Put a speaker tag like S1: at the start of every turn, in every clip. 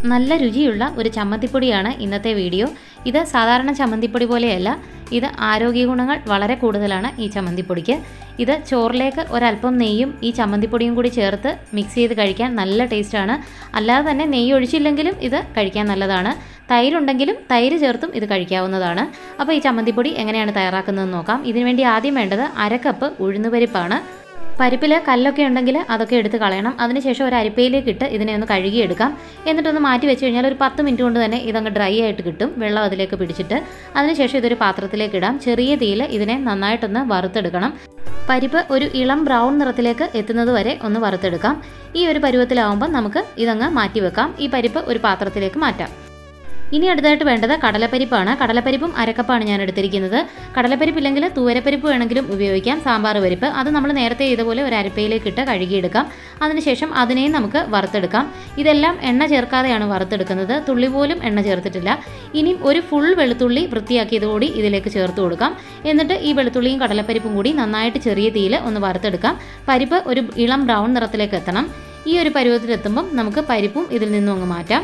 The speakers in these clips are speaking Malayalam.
S1: നല്ല രുചിയുള്ള ഒരു ചമ്മന്തിപ്പൊടിയാണ് ഇന്നത്തെ വീഡിയോ ഇത് സാധാരണ ചമ്മന്തിപ്പൊടി പോലെയല്ല ഇത് ആരോഗ്യ ഗുണങ്ങൾ വളരെ കൂടുതലാണ് ഈ ചമ്മന്തിപ്പൊടിക്ക് ഇത് ചോറിലേക്ക് ഒരല്പം നെയ്യും ഈ ചമ്മന്തിപ്പൊടിയും കൂടി ചേർത്ത് മിക്സ് ചെയ്ത് കഴിക്കാൻ നല്ല ടേസ്റ്റാണ് അല്ലാതെ തന്നെ നെയ്യ് ഒഴിച്ചില്ലെങ്കിലും ഇത് കഴിക്കാൻ നല്ലതാണ് തൈരുണ്ടെങ്കിലും തൈര് ചേർത്തും ഇത് കഴിക്കാവുന്നതാണ് അപ്പോൾ ഈ ചമ്മന്തിപ്പൊടി എങ്ങനെയാണ് തയ്യാറാക്കുന്നതെന്ന് നോക്കാം ഇതിനുവേണ്ടി ആദ്യം വേണ്ടത് അരക്കപ്പ് ഉഴുന്നുപരിപ്പാണ് പരിപ്പിൽ കല്ലൊക്കെ ഉണ്ടെങ്കിൽ അതൊക്കെ എടുത്ത് കളയണം അതിനുശേഷം ഒരു അരിപ്പയിലേക്ക് ഇട്ട് ഇതിനെ ഒന്ന് കഴുകിയെടുക്കാം എന്നിട്ടൊന്ന് മാറ്റി വെച്ച് കഴിഞ്ഞാൽ ഒരു പത്ത് മിനിറ്റ് കൊണ്ട് തന്നെ ഇതങ്ങ് ഡ്രൈ ആയിട്ട് കിട്ടും വെള്ളം അതിലേക്ക് പിടിച്ചിട്ട് അതിനുശേഷം ഇതൊരു പാത്രത്തിലേക്ക് ഇടാം ചെറിയ തീയിൽ ഇതിനെ നന്നായിട്ടൊന്ന് വറുത്തെടുക്കണം പരിപ്പ് ഒരു ഇളം ബ്രൗൺ നിറത്തിലേക്ക് എത്തുന്നത് വരെ ഒന്ന് വറുത്തെടുക്കാം ഈ ഒരു പരുവത്തിലാവുമ്പോൾ നമുക്ക് ഇതങ്ങ് മാറ്റി വെക്കാം ഈ പരിപ്പ് ഒരു പാത്രത്തിലേക്ക് മാറ്റാം ഇനി അടുത്തായിട്ട് വേണ്ടത് കടലപ്പരിപ്പാണ് കടലപ്പരിപ്പും അരക്കപ്പാണ് ഞാൻ എടുത്തിരിക്കുന്നത് കടലപ്പരിപ്പില്ലെങ്കിൽ തൂവരപ്പരിപ്പ് വേണമെങ്കിലും ഉപയോഗിക്കാം സാമ്പാർ പരിപ്പ് അത് നമ്മൾ നേരത്തെ ചെയ്തപോലെ ഒരു അരപ്പയിലേക്ക് ഇട്ട് കഴുകിയെടുക്കാം അതിനുശേഷം അതിനെയും നമുക്ക് വറുത്തെടുക്കാം ഇതെല്ലാം എണ്ണ ചേർക്കാതെയാണ് വറുത്തെടുക്കുന്നത് തുള്ളി പോലും എണ്ണ ചേർത്തിട്ടില്ല ഇനിയും ഒരു ഫുൾ വെളുത്തുള്ളി വൃത്തിയാക്കിയതുകൂടി ഇതിലേക്ക് ചേർത്ത് കൊടുക്കാം എന്നിട്ട് ഈ വെളുത്തുള്ളിയും കടലപ്പരിപ്പും കൂടി നന്നായിട്ട് ചെറിയ തീയിൽ ഒന്ന് വറുത്തെടുക്കാം പരിപ്പ് ഒരു ഇളം ബ്രൗൺ നിറത്തിലേക്ക് എത്തണം ഈ ഒരു പരുവത്തിലെത്തുമ്പം നമുക്ക് പരിപ്പും ഇതിൽ നിന്നും അങ്ങ് മാറ്റാം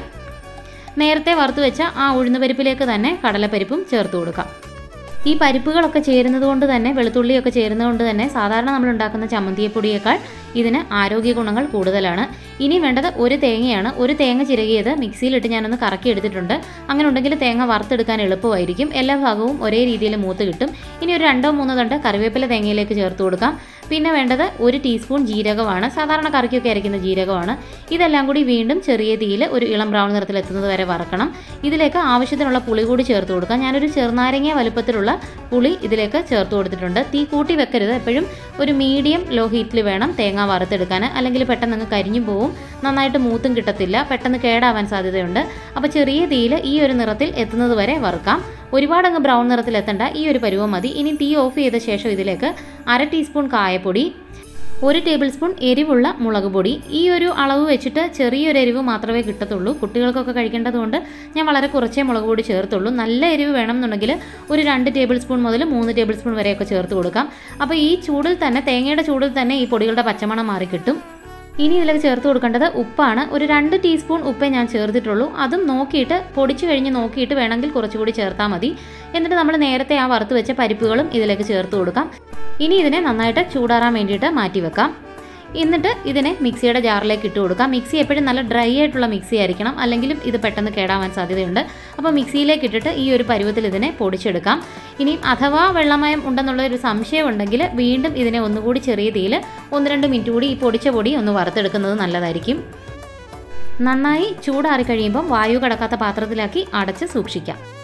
S1: നേരത്തെ വറുത്ത് വെച്ച ആ ഉഴുന്നുപരിപ്പിലേക്ക് തന്നെ കടലപ്പരിപ്പും ചേർത്ത് കൊടുക്കാം ഈ പരിപ്പുകളൊക്കെ ചേരുന്നത് കൊണ്ട് തന്നെ വെളുത്തുള്ളിയൊക്കെ ചേരുന്നത് കൊണ്ട് തന്നെ സാധാരണ നമ്മൾ ഉണ്ടാക്കുന്ന ചമ്മന്തിയപ്പൊടിയേക്കാൾ ഇതിന് ആരോഗ്യ ഗുണങ്ങൾ കൂടുതലാണ് ഇനി വേണ്ടത് ഒരു തേങ്ങയാണ് ഒരു തേങ്ങ ചിരകിയത് മിക്സിയിലിട്ട് ഞാനൊന്ന് കറക്കി എടുത്തിട്ടുണ്ട് അങ്ങനെ ഉണ്ടെങ്കിൽ തേങ്ങ വറുത്തെടുക്കാൻ എളുപ്പമായിരിക്കും എല്ലാ ഭാഗവും ഒരേ രീതിയിൽ മൂത്ത് കിട്ടും ഇനി ഒരു രണ്ടോ മൂന്നോ തണ്ട് കറിവേപ്പില തേങ്ങയിലേക്ക് ചേർത്ത് കൊടുക്കാം പിന്നെ വേണ്ടത് ഒരു ടീസ്പൂൺ ജീരകമാണ് സാധാരണ കറിക്കൊക്കെ അരയ്ക്കുന്ന ജീരകമാണ് ഇതെല്ലാം കൂടി വീണ്ടും ചെറിയ തീയിൽ ഒരു ഇളം ബ്രൗൺ നിറത്തിൽ എത്തുന്നത് വരെ വറക്കണം ഇതിലേക്ക് ആവശ്യത്തിനുള്ള പുളി കൂടി ചേർത്ത് കൊടുക്കാം ഞാനൊരു ചെറുനാരങ്ങ വലുപ്പത്തിലുള്ള പുളി ഇതിലേക്ക് ചേർത്ത് കൊടുത്തിട്ടുണ്ട് തീ കൂട്ടി വെക്കരുത് എപ്പോഴും ഒരു മീഡിയം ലോ ഹീറ്റിൽ വേണം തേങ്ങ വറുത്തെടുക്കാൻ അല്ലെങ്കിൽ പെട്ടെന്ന് അങ്ങ് കരിഞ്ഞു പോവും നന്നായിട്ട് മൂത്തും കിട്ടത്തില്ല പെട്ടെന്ന് കേടാവാൻ സാധ്യതയുണ്ട് അപ്പോൾ ചെറിയ തീയിൽ ഈ ഒരു നിറത്തിൽ എത്തുന്നത് വരെ വറുക്കാം ഒരുപാട് അങ്ങ് ബ്രൗൺ നിറത്തിൽ എത്തണ്ട ഈ ഒരു പരുവം മതി ഇനി തീ ഓഫ് ചെയ്ത ശേഷം ഇതിലേക്ക് അര ടീസ്പൂൺ കായപ്പൊടി ഒരു ടേബിൾ സ്പൂൺ എരിവുള്ള മുളക് പൊടി ഈ ഒരു അളവ് വെച്ചിട്ട് ചെറിയൊരു എരിവ് മാത്രമേ കിട്ടത്തുള്ളൂ കുട്ടികൾക്കൊക്കെ കഴിക്കേണ്ടതുകൊണ്ട് ഞാൻ വളരെ കുറച്ചേ മുളക് പൊടി ചേർത്തുള്ളൂ നല്ല എരിവ് വേണം എന്നുണ്ടെങ്കിൽ ഒരു രണ്ട് ടേബിൾ സ്പൂൺ മുതൽ മൂന്ന് ടേബിൾ സ്പൂൺ വരെയൊക്കെ ചേർത്ത് കൊടുക്കാം അപ്പോൾ ഈ ചൂടിൽ തന്നെ തേങ്ങയുടെ ചൂടിൽ തന്നെ ഈ പൊടികളുടെ പച്ചമണം മാറി കിട്ടും ഇനി ഇതിലേക്ക് ചേർത്ത് കൊടുക്കേണ്ടത് ഉപ്പാണ് ഒരു രണ്ട് ടീസ്പൂൺ ഉപ്പേ ഞാൻ ചേർത്തിട്ടുള്ളൂ അതും നോക്കിയിട്ട് പൊടിച്ചു കഴിഞ്ഞ് നോക്കിയിട്ട് വേണമെങ്കിൽ കുറച്ചുകൂടി ചേർത്താൽ മതി എന്നിട്ട് നമ്മൾ നേരത്തെ ആ വറുത്ത് വെച്ച പരിപ്പുകളും ഇതിലേക്ക് ചേർത്ത് കൊടുക്കാം ഇനി ഇതിനെ നന്നായിട്ട് ചൂടാറാൻ വേണ്ടിയിട്ട് മാറ്റി വെക്കാം എന്നിട്ട് ഇതിനെ മിക്സിയുടെ ജാറിലേക്ക് ഇട്ട് കൊടുക്കാം മിക്സി എപ്പോഴും നല്ല ഡ്രൈ ആയിട്ടുള്ള മിക്സി ആയിരിക്കണം അല്ലെങ്കിലും ഇത് പെട്ടെന്ന് കേടാവാൻ സാധ്യതയുണ്ട് അപ്പോൾ മിക്സിയിലേക്ക് ഇട്ടിട്ട് ഈ ഒരു പരുവത്തിൽ ഇതിനെ പൊടിച്ചെടുക്കാം ഇനിയും അഥവാ വെള്ളമയം ഉണ്ടെന്നുള്ള ഒരു സംശയം ഉണ്ടെങ്കിൽ വീണ്ടും ഇതിനെ ഒന്നുകൂടി ചെറിയ തീയിൽ ഒന്ന് രണ്ട് മിനിറ്റ് കൂടി ഈ പൊടിച്ച പൊടി ഒന്ന് വറുത്തെടുക്കുന്നത് നല്ലതായിരിക്കും നന്നായി ചൂടാറി കഴിയുമ്പം വായു കടക്കാത്ത പാത്രത്തിലാക്കി അടച്ച് സൂക്ഷിക്കാം